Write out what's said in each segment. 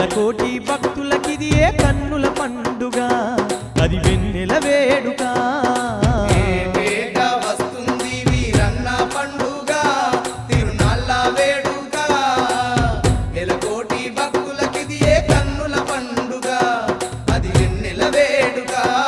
ఎలకోటి భక్తులకిది ఏ కన్నుల పండుగ అది వెన్నెల వేడుక ఏటేట వస్తుంది వీరన్న పండుగ తిరునాళ్ళ వేడుక ఎలకోటి భక్తులకిది ఏ కన్నుల పండుగ అది ఎన్నెల వేడుక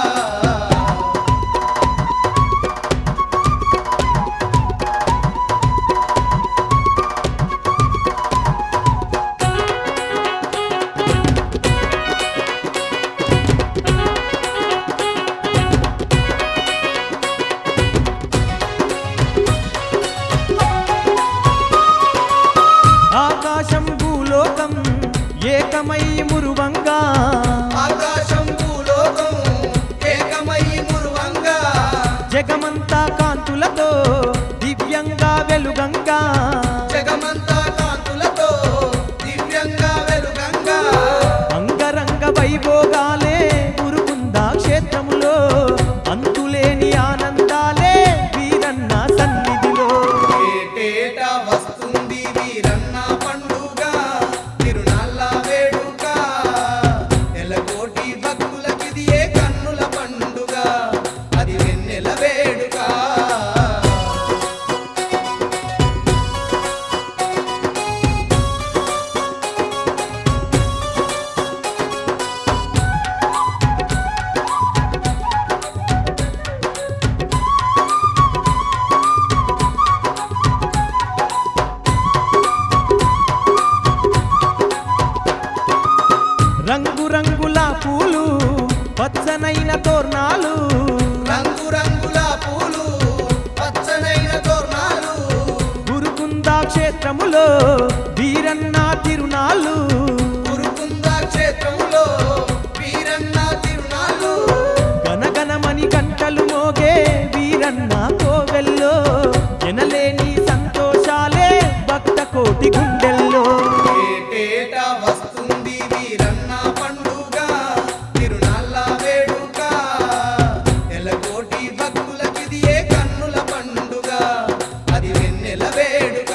ఆకాశం భూలోకం ఏకమై మురువంగా ఆకాశం భూలోకం ఏకమై మురువంగా జగమంతా కాంతులతో దివ్యంగా వెలుగంగా జగమంతా కాంతులతో దివ్యంగా వెలుగంగా అంగరంగ వైభోగాలే గురుకుందా క్షేత్రములో అంతులేని ఆనందాలే వీరన్న సన్నిధిలో ఏటేట వస్తుంది వీరన్న పండుగ తిరునాళ్ళ వేడుక ఎలకోటి భక్తులకిది ఏ కన్నుల పండుగ అది వెన్నెల వేడుక రంగురంగుల పూలు పచ్చనైన తోర్నాలు రంగురంగుల పూలు పచ్చనైన తోరణాలు గురుకుందా క్షేత్రములో వీరన్న తిరునాళ్ళు గురుకుంద క్షేత్రంలో వీరన్న తిరునాళ్ళు గనగనమని గంటలు మోగే వీరన్న కోవెల్లో ఎనలేని సంతోషాలే భక్త కోటి గుండెల్లో ఏటేట వస్తుంది వీరన్న పండుగ తిరునాళ్ళ వేడుక ఎలకోటి భక్తులకిది ఏ కన్నుల పండుగ అది వెన్నెల వేడుక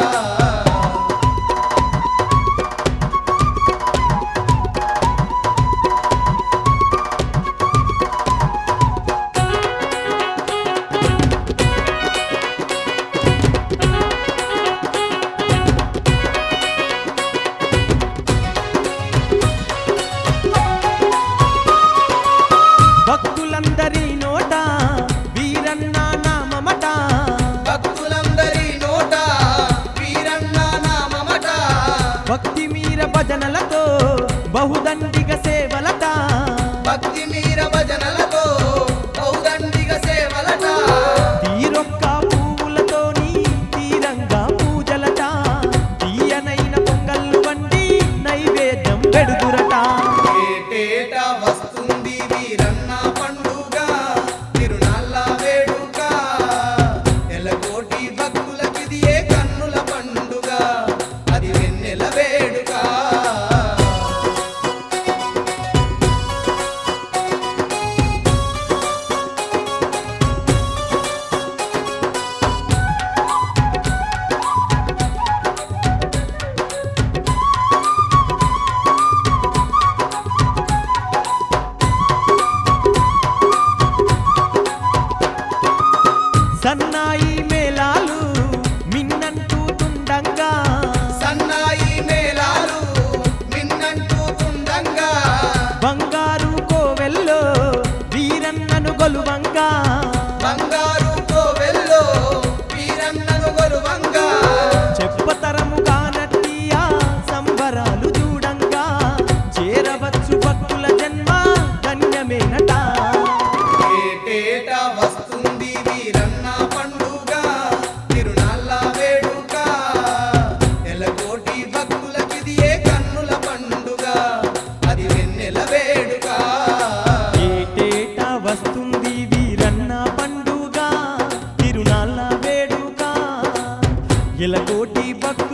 భక్తులందరి నోట వీరన్న నామమట భక్తులందరి నోట వీరన్న నామమట భక్తి మీర భజనలతో బహుదండిగ సేవలట భక్తి మీర భజనలతో ఔదండిగ సేవలట తీరొక్క పువ్వులతోని తీరంగా పూజలట తీయనైన పొంగల్లు వండి నైవేద్యం పెడుదురట ఏటేట వస్తుంది వీరన్న పండుగ తిరునాళ్ళ వేడుక ఎలకోటి భక్తులకిది ఏ కన్నుల పండుగ అది వెన్నెల వేడుక సన్నాయి మేళాలు మిన్నంటూ తుండంగా సన్నాయి మేళాలు మిన్నంటూ తుండంగా బంగారు కోవెల్లో వీరన్నను గొలువంగా బంగారు కోవెల్లో వీరన్నను గొలువంగా చెప్పతరము కానట్టియా సంబరాలు చూడంగా చేరవచ్చు భక్తుల జన్మ ధన్యమేనట ఏటేట వస్తుంది వీరన్న పండుగ తిరునాళ్ళ వేడుక ఎలకోటి భక్తులకిది ఏ కన్నుల పండుగ అది వెన్నెల వేడుక ఏటేటా వస్తుంది వీరన్న పండుగ తిరునాళ్ళ వేడుక ఎలకోటి భక్తుల